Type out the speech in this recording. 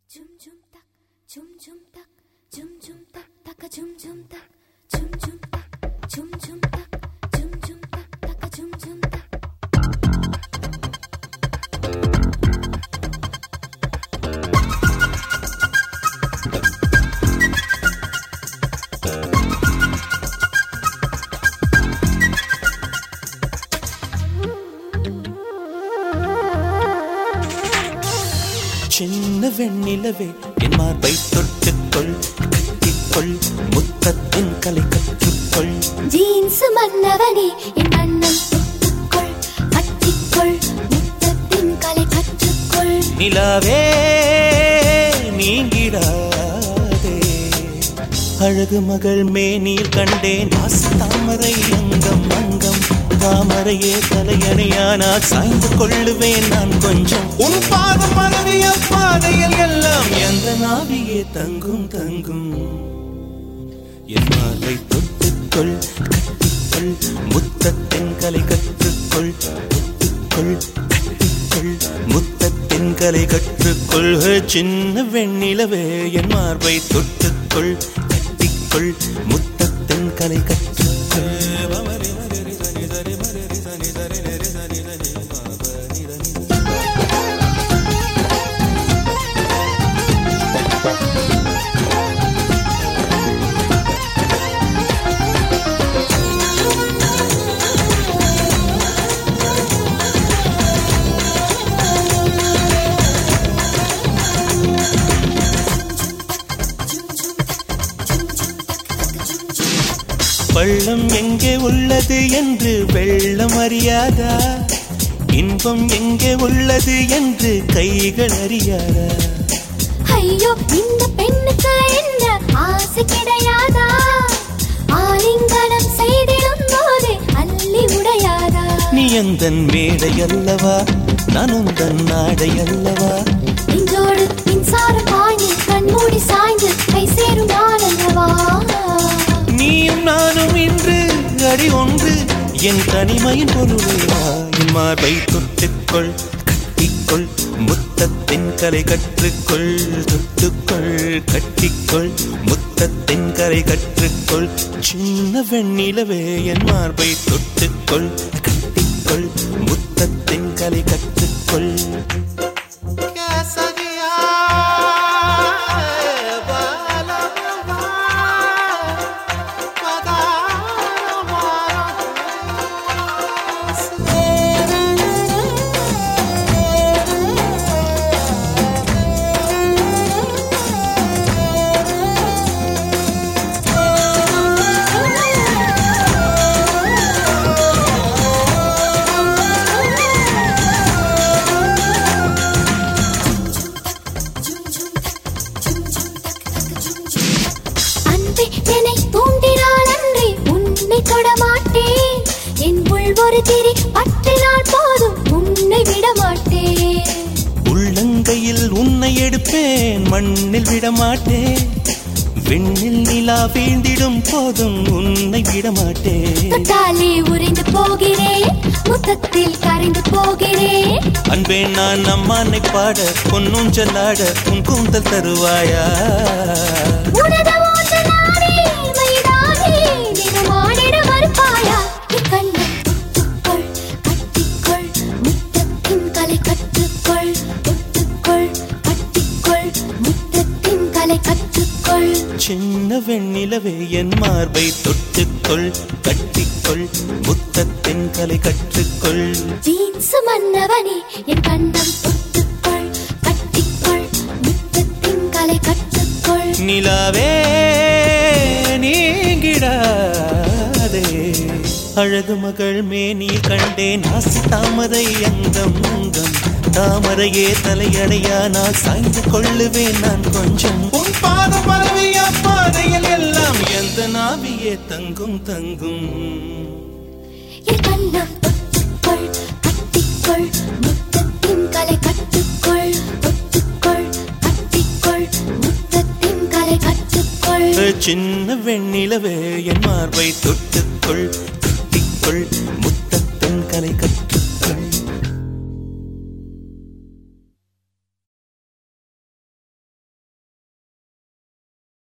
Zum zum tak, zum zum tak, zum zum tak, taka zum zum tak, zum zum tak, zum zum tak, zum zum tak, taka zum zum tak. சின்ன வெண்ணிலவே என் மார்பை தொட்டுக்கொள் கட்டிக்கொள் முத்தத்தின் கலை கற்றுக்கொள் jeans மன்னவனே என் வண்ணம் தொட்டுக்கொள் கட்டிக்கொள் முத்தத்தின் கலை கற்றுக்கொள் நிலாவே நீங்கிடாதே அழகு மகள் மேனில் கண்டேன் ஆசை தாமரை அங்கம் அங்கம் தாமரையே தலையணையானால் சாய்ந்து கொள்ளுவேன் நான் கொஞ்சம் உன் பாதம் மறவிய பாதையில் எல்லாம் எந்த நாவியே தங்கும் தங்கும் என் மார்பை தொட்டுக்கொள் கட்டிக்கொள் முத்தத்தின் கலை கற்றுக்கொள் தொட்டுக்கொள் கட்டிக்கொள் முத்தத்தின் கலை கற்றுக்கொள் ஹே, சின்ன வெண்ணிலவே என் மார்பை தொட்டுக்கொள் கட்டிக்கொள் முத்தத்தின் கலை கற்றுக்கொள் பள்ளம் எங்கே உள்ளது என்று வெள்ளம் அறியாதா இன்பம் எங்கே உள்ளது என்று கைகள் அறியாதா ஐயோ இந்த பெண்ணுக்கு என்ன ஆசை கிடையாதா ஆலிங்கனம் செய்திடும் போது அள்ளி உடையாதா நீ எந்தன் மேடை அல்லவா நான் உந்தன் நாடை அல்லவா நெஞ்சோடு மின்சாரம் பாய்ந்து கண்மூடி சாய்ந்து கை சேரும் நான் அல்லவா நீயும் நானும் இன்று அடி ஒன்று என் தனிமையின் பொருளைவா என் மார்பை தொட்டுக்கொள் கட்டிக்கொள் முத்தத்தின் கலை கற்றுக்கொள் தொட்டுக்கொள் கட்டிக்கொள் முத்தத்தின் கலை கற்றுக்கொள் சின்ன வெண்ணிலவே என் மார்பை தொட்டுக்கொள் கட்டிக்கொள் முத்தத்தின் கலை கற்றுக்கொள் அன்பே என்னை தூண்டினால் அன்றி உன்னை தொடமாட்டேன் என் உள் ஒரு திரி பற்றினால் போதும் உன்னை விட மாட்டேன் உள்ளங்கையில் உன்னை எடுப்பேன் மண்ணில் விடமாட்டேன் விண்ணில் நிலா வீழ்ந்திடும் போதும் உன்னை விடமாட்டேன் தொட்டாலே உறைந்து போகிறேன் முத்தத்தில் கரைந்து போகிறேன் அன்பே நான் அம்மானை பாட பொன்னும் செல்லாட உன் கூந்தல் தருவாயா உனது மூச்சு நானே மைதானே தினமாடிட மறுப்பாயா என் கண்ணை தொட்டுக்கொள் கட்டிக்கொள் முத்தத்தின் கலை கற்றுக்கொள் தொட்டுக்கொள் கட்டிக்கொள் முத்தத்தின் கலை கற்றுக்கொள் சின்ன வெண்ணிலவே என் மார்பை தொட்டுக்கொள் கட்டிக்கொள் முத்தத்தின் கலை கற்றுக்கொள் ஜீன்ஸ் மன்னவனே என் கண்ணம் தொட்டுக்கொள் கட்டிக்கொள் முத்தத்தின் கலை கற்றுக்கொள் நிலாவே நீங்கிடாதே அழகு மகள் மேனி கண்டேன் ஆசை தாமரை அங்கம் அங்கம் தாமரையே தலையடையானால் சாய்ந்து கொள்ளுவேன் நான் கொஞ்சம் உன் பாதம் பரவிய பாதையில் எல்லாம் எந்த நாவியே தங்கும் தங்கும் என் கண்ணம் தொட்டுக்கொள் கட்டிக்கொள் முத்தத்தின் கலை கற்றுக்கொள் தொட்டுக்கொள் கட்டிக்கொள் முத்தத்தின் கலை கற்றுக்கொள் சின்ன வெண்ணிலவே என் மார்பை தொட்டுக்கொள் கட்டிக்கொள்